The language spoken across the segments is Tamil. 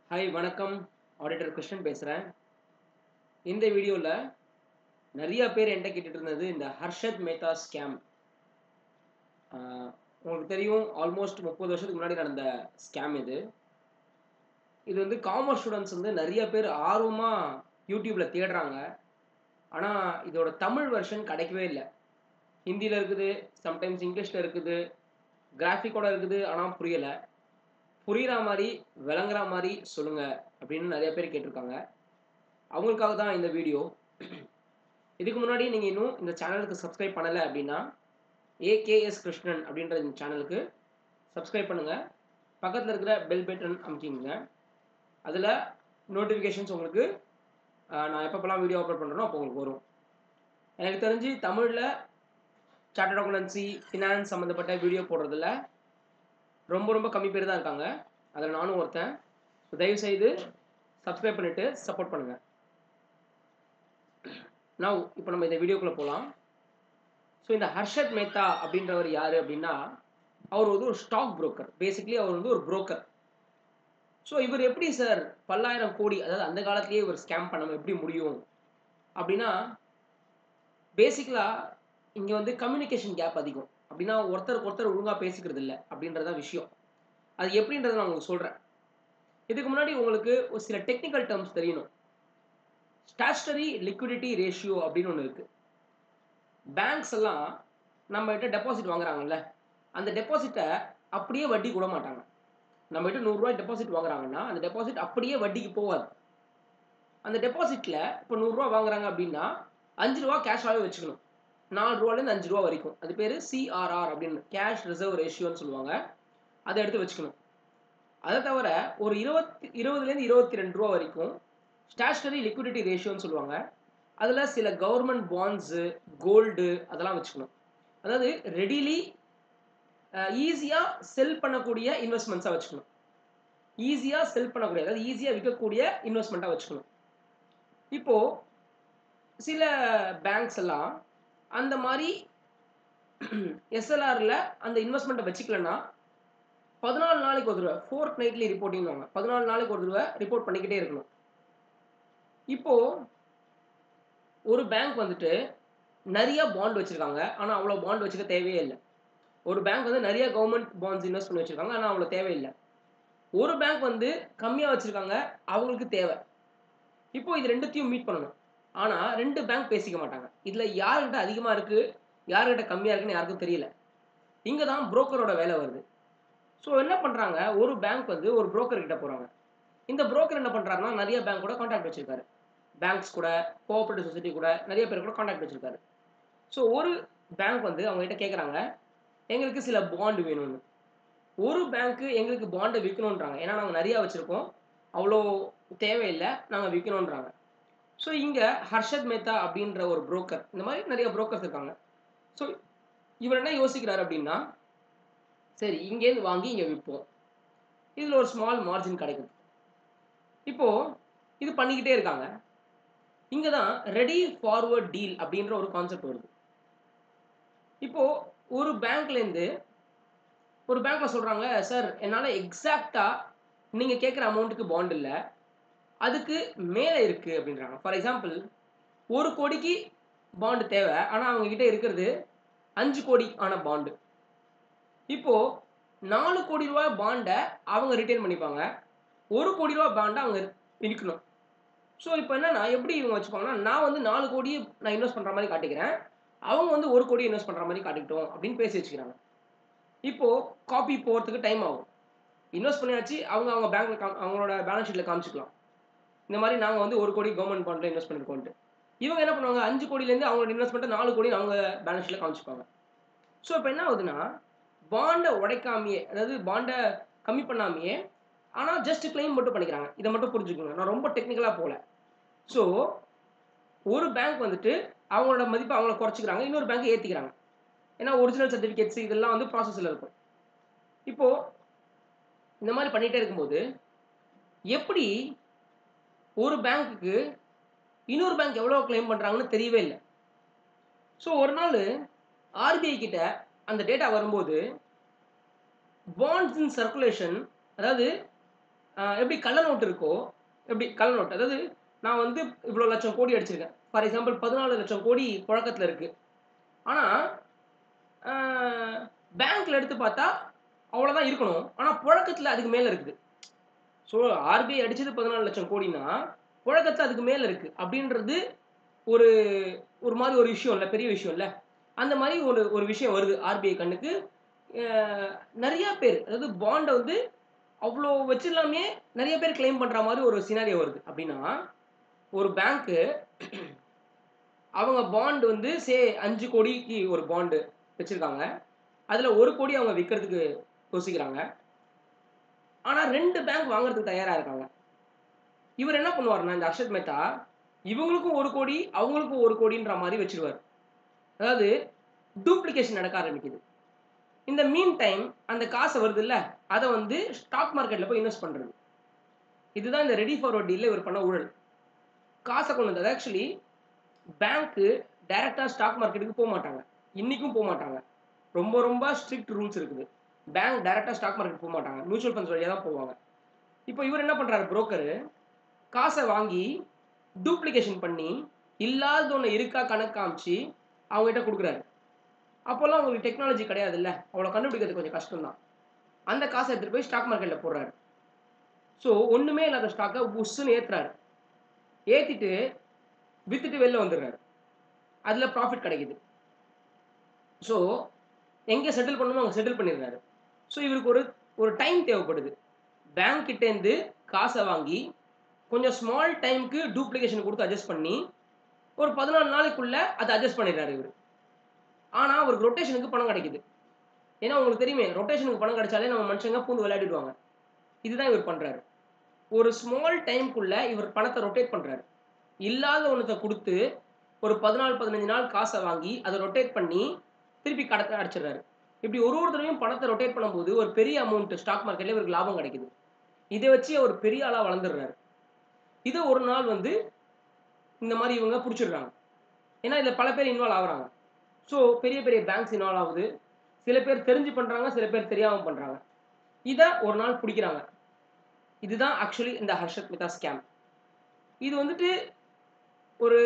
ஹாய் வணக்கம் ஆடிட்டர் கிருஷ்ணன் பேசுகிறேன் இந்த வீடியோவில் நிறைய பேர் என்கிட்ட கேட்டுட்டு இருந்தது இந்த ஹர்ஷத் மேத்தா ஸ்கேம் உங்களுக்கு தெரியும் ஆல்மோஸ்ட் முப்பது வருஷத்துக்கு முன்னாடி நடந்த ஸ்கேம் இது இது வந்து காமர்ஸ் ஸ்டூடெண்ட்ஸ் வந்து நிறைய பேர் ஆர்வமாக யூடியூப்பில் தேடுறாங்க ஆனால் இதோட தமிழ் வெர்ஷன் கிடைக்கவே இல்லை ஹிந்தியில் இருக்குது சம்டைம்ஸ் இங்கிலீஷில் இருக்குது கிராஃபிக்கோட இருக்குது ஆனால் புரியலை புரிகிற மாதிரி விளங்குற மாதிரி சொல்லுங்கள் அப்படின்னு நிறைய பேர் கேட்டிருக்காங்க அவங்களுக்காக தான் இந்த வீடியோ இதுக்கு முன்னாடி நீங்கள் இன்னும் இந்த சேனலுக்கு சப்ஸ்கிரைப் பண்ணலை அப்படின்னா ஏகேஎஸ் கிருஷ்ணன் அப்படின்ற இந்த சேனலுக்கு சப்ஸ்கிரைப் பண்ணுங்கள் பக்கத்தில் இருக்கிற பெல் பட்டன் அமைக்கிங்க அதில் நோட்டிஃபிகேஷன்ஸ் உங்களுக்கு நான் எப்பப்பெல்லாம் வீடியோ அப்லோட் பண்ணுறேனோ அப்போ உங்களுக்கு வரும் எனக்கு தெரிஞ்சு தமிழில் சார்ட்டர்ட் அக்கௌண்டன்சி ஃபினான்ஸ் சம்மந்தப்பட்ட வீடியோ போடுறதில்ல ரொம்ப ரொம்ப கம்மி பேர் தான் இருக்காங்க அதில் நானும் ஒருத்தன் ஸோ தயவுசெய்து சப்ஸ்கிரைப் பண்ணிவிட்டு சப்போர்ட் பண்ணுங்கள் நான் இப்போ நம்ம இந்த வீடியோக்குள்ளே போகலாம் ஸோ இந்த ஹர்ஷத் மேத்தா அப்படின்றவர் யார் அப்படின்னா அவர் வந்து ஒரு ஸ்டாக் புரோக்கர் பேசிக்லி அவர் வந்து ஒரு புரோக்கர் ஸோ இவர் எப்படி சார் பல்லாயிரம் கோடி அதாவது அந்த காலத்திலேயே இவர் ஸ்கேம் பண்ண எப்படி முடியும் அப்படின்னா பேசிக்கலாக இங்கே வந்து கம்யூனிகேஷன் கேப் அதிகம் அப்படின்னா ஒருத்தருக்கு ஒருத்தர் ஒழுங்காக பேசிக்கிறது இல்லை அப்படின்றத விஷயம் அது எப்படின்றத நான் உங்களுக்கு சொல்கிறேன் இதுக்கு முன்னாடி உங்களுக்கு ஒரு சில டெக்னிக்கல் டேர்ம்ஸ் தெரியணும் ஸ்டாச்சுட்டரி லிக்விடிட்டி ரேஷியோ அப்படின்னு ஒன்று இருக்குது பேங்க்ஸ் எல்லாம் நம்மகிட்ட டெபாசிட் வாங்குறாங்கல்ல அந்த டெபாசிட்டை அப்படியே வட்டி கூட மாட்டாங்க நம்மகிட்ட நூறுரூவா டெபாசிட் வாங்குறாங்கன்னா அந்த டெபாசிட் அப்படியே வட்டிக்கு போகாது அந்த டெபாசிட்டில் இப்போ நூறுரூவா வாங்குறாங்க அப்படின்னா அஞ்சு ரூபா கேஷாகவே வச்சுக்கணும் நாலு ரூபாலேருந்து அஞ்சு ரூபா வரைக்கும் அது பேர் சிஆர்ஆர் அப்படின்னு கேஷ் ரிசர்வ் ரேஷியோன்னு சொல்லுவாங்க அதை எடுத்து வச்சுக்கணும் அதை தவிர ஒரு இருபத்தி இருபதுலேருந்து இருபத்தி ரெண்டு ரூபா வரைக்கும் ஸ்டாஷ்னரி லிக்விடிட்டி ரேஷியோன்னு சொல்லுவாங்க அதில் சில கவர்மெண்ட் பாண்ட்ஸு கோல்டு அதெல்லாம் வச்சுக்கணும் அதாவது ரெடிலி ஈஸியாக செல் பண்ணக்கூடிய இன்வெஸ்ட்மெண்ட்ஸாக வச்சுக்கணும் ஈஸியாக செல் பண்ணக்கூடிய அதாவது ஈஸியாக விற்கக்கூடிய இன்வெஸ்ட்மெண்ட்டாக வச்சுக்கணும் இப்போது சில பேங்க்ஸ் எல்லாம் அந்த மாதிரி எஸ்எல்ஆரில் அந்த இன்வெஸ்ட்மெண்ட்டை வச்சுக்கலன்னா பதினாலு நாளைக்கு ஒரு தடவை ஃபோர்த் நைட்லி ரிப்போர்ட்டிங் வாங்க பதினாலு நாளைக்கு ஒரு தடவை ரிப்போர்ட் பண்ணிக்கிட்டே இருக்கணும் இப்போது ஒரு பேங்க் வந்துட்டு நிறைய பாண்ட் வச்சுருக்காங்க ஆனால் அவ்வளோ பாண்ட் வச்சுக்க தேவையே இல்லை ஒரு பேங்க் வந்து நிறைய கவர்மெண்ட் பாண்ட்ஸ் இன்வெஸ்ட் பண்ணி வச்சுருக்காங்க ஆனால் அவ்வளோ தேவையில்லை ஒரு பேங்க் வந்து கம்மியாக வச்சுருக்காங்க அவங்களுக்கு தேவை இப்போ இது ரெண்டுத்தையும் மீட் பண்ணணும் ஆனால் ரெண்டு பேங்க் பேசிக்க மாட்டாங்க இதில் யார்கிட்ட அதிகமாக இருக்குது யார்கிட்ட கம்மியாக இருக்குன்னு யாருக்கும் தெரியல இங்கே தான் புரோக்கரோட வேலை வருது ஸோ என்ன பண்ணுறாங்க ஒரு பேங்க் வந்து ஒரு புரோக்கர் கிட்ட போகிறாங்க இந்த புரோக்கர் என்ன பண்ணுறாருன்னா நிறைய பேங்க் கூட கான்டாக்ட் வச்சிருக்காரு பேங்க்ஸ் கூட கோஆபரேட்டிவ் சொசைட்டி கூட நிறைய பேர் கூட கான்டாக்ட் வச்சிருக்காரு ஸோ ஒரு பேங்க் வந்து அவங்ககிட்ட கேட்குறாங்க எங்களுக்கு சில பாண்டு வேணும்னு ஒரு பேங்க்கு எங்களுக்கு பாண்டை விற்கணுன்றாங்க ஏன்னா நாங்கள் நிறையா வச்சுருக்கோம் அவ்வளோ தேவையில்லை நாங்கள் விற்கணுன்றாங்க ஸோ இங்கே ஹர்ஷத் மேத்தா அப்படின்ற ஒரு புரோக்கர் இந்த மாதிரி நிறைய புரோக்கர்ஸ் இருக்காங்க ஸோ இவர் என்ன யோசிக்கிறார் அப்படின்னா சரி இங்கேருந்து வாங்கி இங்கே விற்போம் இதில் ஒரு ஸ்மால் மார்ஜின் கிடைக்குது இப்போது இது பண்ணிக்கிட்டே இருக்காங்க இங்கே தான் ரெடி ஃபார்வர்ட் டீல் அப்படின்ற ஒரு கான்செப்ட் வருது இப்போது ஒரு பேங்க்லேருந்து ஒரு பேங்க்ல சொல்கிறாங்க சார் என்னால் எக்ஸாக்டாக நீங்கள் கேட்குற அமௌண்ட்டுக்கு பாண்ட் இல்லை அதுக்கு மேலே இருக்குது அப்படின்றாங்க ஃபார் எக்ஸாம்பிள் ஒரு கோடிக்கு பாண்டு தேவை ஆனால் அவங்கக்கிட்ட இருக்கிறது அஞ்சு கோடி ஆன பாண்டு இப்போது நாலு கோடி ரூபாய் பாண்டை அவங்க ரிட்டர்ன் பண்ணிப்பாங்க ஒரு கோடி ரூபா பாண்டை அவங்க விற்கணும் ஸோ இப்போ என்னன்னா எப்படி இவங்க வச்சுப்பாங்கன்னா நான் வந்து நாலு கோடியை நான் இன்வெஸ்ட் பண்ணுற மாதிரி காட்டிக்கிறேன் அவங்க வந்து ஒரு கோடி இன்வெஸ்ட் பண்ணுற மாதிரி காட்டிக்கிட்டோம் அப்படின்னு பேசி வச்சுக்கிறாங்க இப்போது காப்பி போகிறதுக்கு டைம் ஆகும் இன்வெஸ்ட் பண்ணியாச்சு அவங்க அவங்க பேங்க்ல காம் அவங்களோட பேலன்ஸ் ஷீட்டில் காமிச்சிக்கலாம் இந்த மாதிரி நாங்கள் வந்து ஒரு கோடி கவர்மெண்ட் பாண்டில் இன்வெஸ்ட் பண்ணியிருக்கோன்ட்டு இவங்க என்ன பண்ணுவாங்க அஞ்சு கோடியிலேருந்து அவங்களோட இன்வெஸ்ட்மெண்ட்டை நாலு கோடி அவங்க பேலன்ஸ் ஷீட்டில் காமிச்சிப்பாங்க ஸோ இப்போ என்ன ஆகுதுன்னா பாண்டை உடைக்காமையே அதாவது பாண்டை கம்மி பண்ணாமையே ஆனால் ஜஸ்ட் கிளைம் மட்டும் பண்ணிக்கிறாங்க இதை மட்டும் புரிஞ்சுக்கோங்க நான் ரொம்ப டெக்னிக்கலாக போகல ஸோ ஒரு பேங்க் வந்துட்டு அவங்களோட மதிப்பை அவங்கள குறைச்சிக்கிறாங்க இன்னொரு பேங்க் ஏற்றிக்கிறாங்க ஏன்னா ஒரிஜினல் சர்டிஃபிகேட்ஸ் இதெல்லாம் வந்து ப்ராசஸில் இருக்கும் இப்போது இந்த மாதிரி பண்ணிகிட்டே இருக்கும்போது எப்படி ஒரு பேங்க்குக்கு இன்னொரு பேங்க் எவ்வளோ கிளைம் பண்ணுறாங்கன்னு தெரியவே இல்லை ஸோ ஒரு நாள் ஆர்பிஐ கிட்ட அந்த டேட்டா வரும்போது பாண்ட்ஸ் இன் சர்க்குலேஷன் அதாவது ஆஹ் எப்படி கள்ள நோட்டு இருக்கோ எப்படி கள்ள நோட்டு அதாவது நான் வந்து இவ்வளோ லட்சம் கோடி அடிச்சிருக்கேன் ஃபார் எக்ஸாம்பிள் பதினாலு லட்சம் கோடி புழக்கத்தில் இருக்கு ஆனால் பேங்க்ல எடுத்து பார்த்தா அவ்வளோதான் இருக்கணும் ஆனால் புழக்கத்தில் அதுக்கு மேலே இருக்குது ஸோ ஆர்பிஐ அடிச்சது பதினாலு லட்சம் கோடினா புழக்கத்தில் அதுக்கு மேலே இருக்கு அப்படின்றது ஒரு ஒரு மாதிரி ஒரு விஷயம் இல்லை பெரிய விஷயம் இல்லை அந்த மாதிரி ஒரு ஒரு விஷயம் வருது ஆர்பிஐ கண்ணுக்கு அஹ் நிறைய பேர் அதாவது பாண்டை வந்து அவ்வளோ வச்சிடலாமே நிறைய பேர் கிளைம் பண்ணுற மாதிரி ஒரு சினாரியோ வருது அப்படின்னா ஒரு பேங்க்கு அவங்க பாண்ட் வந்து சே அஞ்சு கோடிக்கு ஒரு பாண்டு வச்சுருக்காங்க அதில் ஒரு கோடி அவங்க விற்கிறதுக்கு யோசிக்கிறாங்க ஆனால் ரெண்டு பேங்க் வாங்குறதுக்கு தயாராக இருக்காங்க இவர் என்ன பண்ணுவார்னா இந்த அர்ஷத் மேத்தா இவங்களுக்கும் ஒரு கோடி அவங்களுக்கும் ஒரு கோடின்ற மாதிரி வச்சிருவார் அதாவது டூப்ளிகேஷன் நடக்க ஆரம்பிக்குது இந்த மீன் டைம் அந்த காசை வருது இல்ல அதை வந்து ஸ்டாக் மார்க்கெட்ல போய் இன்வெஸ்ட் பண்றது இதுதான் இந்த ரெடி ஃபார்வர்ட் டீல்ல இவர் பண்ண ஊழல் காசை கொண்டு வந்தது ஆக்சுவலி பேங்க்கு டைரக்டா ஸ்டாக் மார்க்கெட்டுக்கு போக மாட்டாங்க இன்னைக்கும் போக மாட்டாங்க ரொம்ப ரொம்ப ஸ்ட்ரிக்ட் ரூல்ஸ் இருக்குது பேங்க் டைரக்டா ஸ்டாக் மார்க்கெட் போக மாட்டாங்க மியூச்சுவல் ஃபண்ட்ஸ் வழியாக தான் போவாங்க இப்போ இவர் என்ன பண்றாரு புரோக்கரு காசை வாங்கி டூப்ளிகேஷன் பண்ணி இல்லாத ஒன்று இருக்கா கணக்கு காமிச்சு அவங்ககிட்ட கொடுக்குறாரு அப்போல்லாம் உங்களுக்கு டெக்னாலஜி கிடையாது இல்லை அவ்வளோ கண்டுபிடிக்கிறது கொஞ்சம் கஷ்டம் தான் அந்த காசை எடுத்துகிட்டு போய் ஸ்டாக் மார்க்கெட்டில் போடுறாரு ஸோ ஒன்றுமே இல்லாத ஸ்டாக்கை உஸ்ஸுன்னு ஏற்றுறாரு ஏற்றிட்டு வித்துட்டு வெளில வந்துடுறாரு அதில் ப்ராஃபிட் கிடைக்குது ஸோ எங்கே செட்டில் பண்ணணுமோ அங்கே செட்டில் பண்ணிடுறாரு ஸோ இவருக்கு ஒரு ஒரு டைம் தேவைப்படுது பேங்க் கிட்டேருந்து காசை வாங்கி கொஞ்சம் ஸ்மால் டைமுக்கு டூப்ளிகேஷன் கொடுத்து அட்ஜஸ்ட் பண்ணி ஒரு பதினாலு நாளைக்குள்ள அதை அட்ஜஸ்ட் பண்ணிடுறாரு இவர் ஆனால் அவருக்கு ரொட்டேஷனுக்கு பணம் கிடைக்குது ஏன்னா உங்களுக்கு தெரியுமே ரொட்டேஷனுக்கு பணம் கிடைச்சாலே நம்ம மனுஷங்க பூந்து விளையாடிடுவாங்க இதுதான் இவர் பண்றாரு ஒரு ஸ்மால் டைம்குள்ள இவர் பணத்தை ரொட்டேட் பண்றாரு இல்லாத ஒன்றத்தை கொடுத்து ஒரு பதினாலு பதினஞ்சு நாள் காசை வாங்கி அதை ரொட்டேட் பண்ணி திருப்பி கடத்த அடிச்சிடுறாரு இப்படி ஒரு ஒரு தடவையும் பணத்தை ரொட்டேட் பண்ணும்போது ஒரு பெரிய அமௌண்ட் ஸ்டாக் மார்க்கெட்ல இவருக்கு லாபம் கிடைக்குது இதை வச்சு அவர் பெரிய ஆளா வளர்ந்துடுறாரு இதை ஒரு நாள் வந்து இந்த மாதிரி இவங்க பிடிச்சிடுறாங்க ஏன்னா இதில் பல பேர் இன்வால்வ் ஆகுறாங்க ஸோ பெரிய பெரிய பேங்க்ஸ் இன்வால்வ் ஆகுது சில பேர் தெரிஞ்சு பண்றாங்க சில பேர் தெரியாம பண்றாங்க இதை ஒரு நாள் பிடிக்கிறாங்க இதுதான் ஆக்சுவலி இந்த ஹர்ஷத் மிதா ஸ்கேம் இது வந்துட்டு ஒரு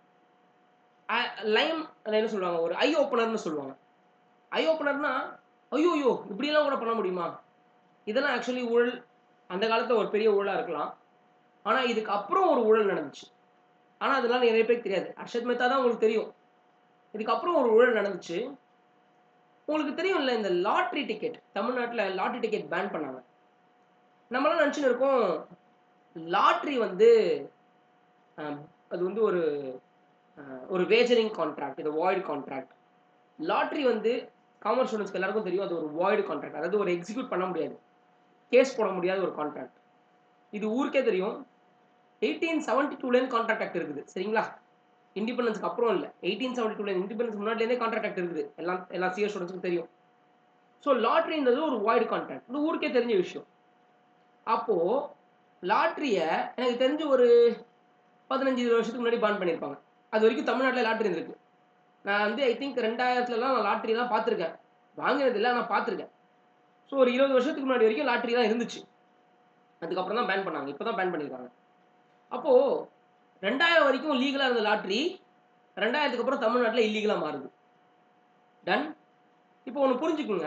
லைம் என்ன சொல்லுவாங்க ஒரு ஐ ஓப்பனர்னு சொல்லுவாங்க ஐ ஓப்பனர்னா ஐயோ ஐயோ இப்படியெல்லாம் கூட பண்ண முடியுமா இதெல்லாம் ஆக்சுவலி ஊழல் அந்த காலத்துல ஒரு பெரிய ஊழலா இருக்கலாம் ஆனா இதுக்கு அப்புறம் ஒரு ஊழல் நடந்துச்சு ஆனா அதெல்லாம் நிறைய பேருக்கு தெரியாது ஹர்ஷத் மேத்தா தான் உங்களுக்கு தெரியும் இதுக்கப்புறம் ஒரு ஊழல் நடந்துச்சு உங்களுக்கு தெரியும்ல இந்த லாட்ரி டிக்கெட் தமிழ்நாட்டில் லாட்ரி டிக்கெட் பேன் பண்ணாங்க நம்மளாம் நினச்சின்னு இருக்கோம் லாட்ரி வந்து ஆம், அது வந்து ஒரு ஆஹ், ஒரு வேஜரிங் கான்ட்ராக்ட் இது வாய்டு கான்ட்ராக்ட் லாட்ரி வந்து காமர்ஸ் ஸ்டூடெண்ட்ஸ்க்கு எல்லாருக்கும் தெரியும் அது ஒரு வாய்டு கான்ட்ராக்ட் அதாவது ஒரு எக்ஸிக்யூட் பண்ண முடியாது கேஸ் போட முடியாத ஒரு கான்ட்ராக்ட் இது ஊருக்கே தெரியும் எயிட்டீன் செவன்டி டூலேருந்து கான்ட்ராக்ட் ஆக்ட் இருக்குது சரிங்களா இண்டிபெண்டன்ஸ்க்கு அப்புறம் இல்லை எயிட்டீன் செவன்டி டூல இண்டிபெண்டன்ஸ் முன்னாடிலேருந்தே கான்ட்ராக்ட் ஆக்ட் இருக்குது எல்லாம் எல்லா சிஎஸ் ஸ்டூடெண்ட்ஸ்க்கும் தெரியும் ஸோ லாட்ரின்றது ஒரு வாய்டு கான்ட்ராக்ட் இது ஊருக்கே தெரிஞ்ச விஷயம் அப்போ லாட்ரியை எனக்கு தெரிஞ்சு ஒரு பதினஞ்சு இருபது வருஷத்துக்கு முன்னாடி பான் பண்ணியிருப்பாங்க அது வரைக்கும் தமிழ்நாட்டில் லாட்ரி இருந்திருக்கு நான் வந்து ஐ திங்க் ரெண்டாயிரத்துலலாம் நான் லாட்ரிலாம் பார்த்துருக்கேன் வாங்கினது இல்லை ஆனால் பார்த்துருக்கேன் ஸோ ஒரு இருபது வருஷத்துக்கு முன்னாடி வரைக்கும் லாட்ரி தான் இருந்துச்சு அதுக்கப்புறம் தான் பேன் பண்ணாங்க இப்போ தான் பேன் பண்ணியிருக்காங்க அப்போது ரெண்டாயிரம் வரைக்கும் லீகலாக இருந்த லாட்ரி ரெண்டாயிரத்துக்கு அப்புறம் தமிழ்நாட்டில் இல்லீகலாக மாறுது டன் இப்போ ஒன்று புரிஞ்சுக்குங்க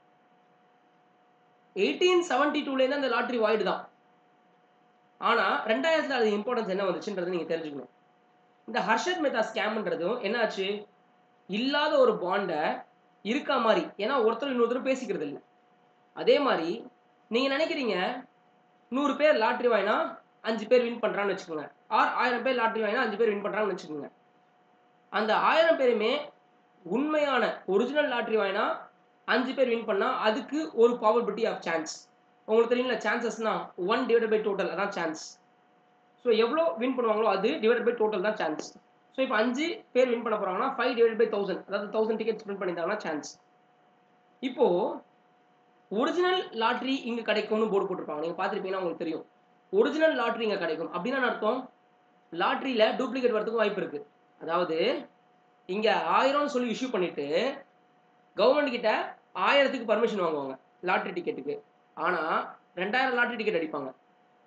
எயிட்டீன் செவன்டி டூலேருந்து அந்த லாட்ரி வாய்டு தான் ஆனால் ரெண்டாயிரத்தில் அது இம்பார்ட்டன்ஸ் என்ன வந்துச்சுன்றது நீங்கள் தெரிஞ்சுக்கணும் இந்த ஹர்ஷத் மேத்தா ஸ்கேம்ன்றதும் என்னாச்சு இல்லாத ஒரு பாண்டை இருக்கா மாதிரி ஏன்னா ஒருத்தர் இன்னொருத்தர் பேசிக்கிறது இல்லை அதே மாதிரி நீங்கள் நினைக்கிறீங்க நூறு பேர் லாட்ரி வாங்கினா அஞ்சு பேர் வின் பண்ணுறான்னு வச்சுக்கோங்க ஆர் ஆயிரம் பேர் லாட்ரி வாங்கினா அஞ்சு பேர் வின் பண்ணுறாங்கன்னு வச்சுக்கோங்க அந்த ஆயிரம் பேருமே உண்மையான ஒரிஜினல் லாட்ரி வாங்கினா அஞ்சு பேர் வின் பண்ணா அதுக்கு ஒரு ப்ராபபிலிட்டி ஆஃப் சான்ஸ் உங்களுக்கு தெரியுங்களா சான்சஸ்னா ஒன் டிவைட் பை டோட்டல் அதான் சான்ஸ் ஸோ எவ்வளோ வின் பண்ணுவாங்களோ அது டிவைட் பை டோட்டல் தான் சான்ஸ் ஸோ இப்போ அஞ்சு பேர் வின் பண்ண போறாங்கன்னா ஃபைவ் டிவைட் பை தௌசண்ட் அதாவது தௌசண்ட் டிக்கெட்ஸ் வின் பண்ணியிருந்தாங்கன்னா சான்ஸ் இப்போ ஒரிஜினல் லாட்ரி இங்க கிடைக்கும்னு போர்டு போட்டிருப்பாங்க நீங்க பார்த்துருப்பீங்கன்னா உங்களுக்கு தெரியும் ஒரிஜினல் லாட்ரி இங்க கிடைக்கும் அப்படின்னா என்ன அர்த்தம் லாட்ரியில டூப்ளிகேட் வரதுக்கு வாய்ப்பு இருக்கு அதாவது இங்க ஆயிரம்னு சொல்லி இஷ்யூ பண்ணிட்டு கவர்மெண்ட் கிட்ட ஆயிரத்துக்கு பர்மிஷன் வாங்குவாங்க லாட்ரி டிக்கெட்டுக்கு ஆனா ரெண்டாயிரம் லாட்ரி டிக்கெட் அடிப்பாங்க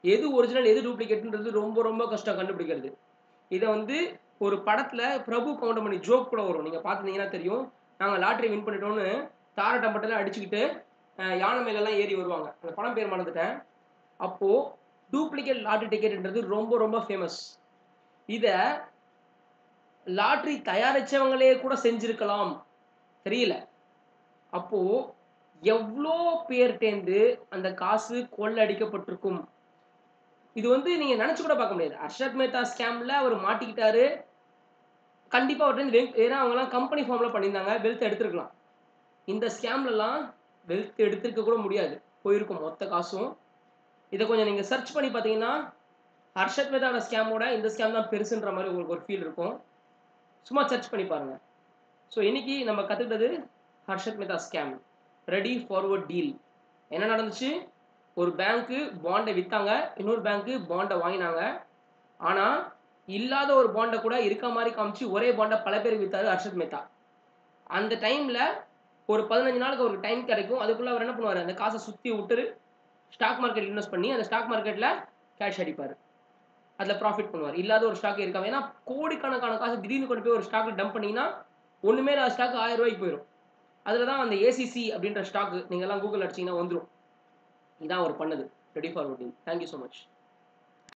எது ஒரிஜினல் எது டூப்ளிகேட்ன்றது ரொம்ப ரொம்ப கஷ்டம் கண்டுபிடிக்கிறது இதை வந்து ஒரு படத்துல பிரபு கவுண்டமணி ஜோக் கூட வரும் நீங்க பார்த்துருந்தீங்கன்னா தெரியும் நாங்க லாட்டரி வின் பண்ணிட்டோம்னு தாரட்ட மட்டல அடிச்சுக்கிட்டு அஹ், யானை மேல எல்லாம் ஏறி வருவாங்க அந்த படம் பேர் மறந்துட்டேன் அப்போ டூப்ளிகேட் லாட்டரி டிக்கெட்ன்றது ரொம்ப ரொம்ப ஃபேமஸ் இத லாட்டரி தயாரிச்சவங்களே கூட செஞ்சிருக்கலாம் தெரியல அப்போ எவ்வளோ பேர்ட்டேந்து அந்த காசு கொள்ளடிக்கப்பட்டிருக்கும் இது வந்து நீங்க நினைச்சு கூட பார்க்க முடியாது அர்ஷத் மேத்தா ஸ்கேம்ல அவர் மாட்டிக்கிட்டாரு கண்டிப்பா அவர்கிட்ட வெல்த் ஏன்னா அவங்க எல்லாம் கம்பெனி ஃபார்ம்ல பண்ணியிருந்தாங்க வெல்த் எடுத்திருக்கலாம் இந்த ஸ்கேம்லலாம் வெல்த் எடுத்திருக்க கூட முடியாது போயிருக்கும் மொத்த காசும் இதை கொஞ்சம் நீங்க சர்ச் பண்ணி பார்த்தீங்கன்னா ஹர்ஷத் மேத்தாவோட ஸ்கேமோட இந்த ஸ்கேம் தான் பெருசுன்ற மாதிரி உங்களுக்கு ஒரு ஃபீல் இருக்கும் சும்மா சர்ச் பண்ணி பாருங்க ஸோ இன்னைக்கு நம்ம கற்றுக்கிட்டது Harshad Mehta scam ready forward deal என்ன நடந்துச்சு ஒரு பேங்க்கு பாண்டை விற்றாங்க இன்னொரு பேங்க்கு பாண்டை வாங்கினாங்க ஆனால் இல்லாத ஒரு பாண்டை கூட இருக்க மாதிரி காமிச்சு ஒரே பாண்டை பல பேருக்கு விற்றாரு ஹர்ஷத் மேத்தா அந்த டைமில் ஒரு பதினஞ்சு நாளுக்கு ஒரு டைம் கிடைக்கும் அதுக்குள்ளே அவர் என்ன பண்ணுவார் அந்த காசை சுற்றி விட்டுரு ஸ்டாக் மார்க்கெட் இன்வெஸ்ட் பண்ணி அந்த ஸ்டாக் மார்க்கெட்டில் கேஷ் அடிப்பார் அதில் ப்ராஃபிட் பண்ணுவார் இல்லாத ஒரு ஸ்டாக் இருக்காது ஏன்னா கோடிக்கணக்கான காசு திடீர்னு கொண்டு போய் ஒரு ஸ்டாக்கில் டம்ப் பண்ணீங்கன்னா ஒன்றுமே இல்லாத ஸ்டாக் ஆயிரம் ரூபாய்க்கு போயிடும் அதில் தான் அந்த ஏசிசி அப்படின்ற ஸ்டாக்கு நீங்கள்லாம் கூகுள் அடிச்சிங்கன்னா வந்துடும் இதான் அவர் பண்ணது ready forwarding thank you so much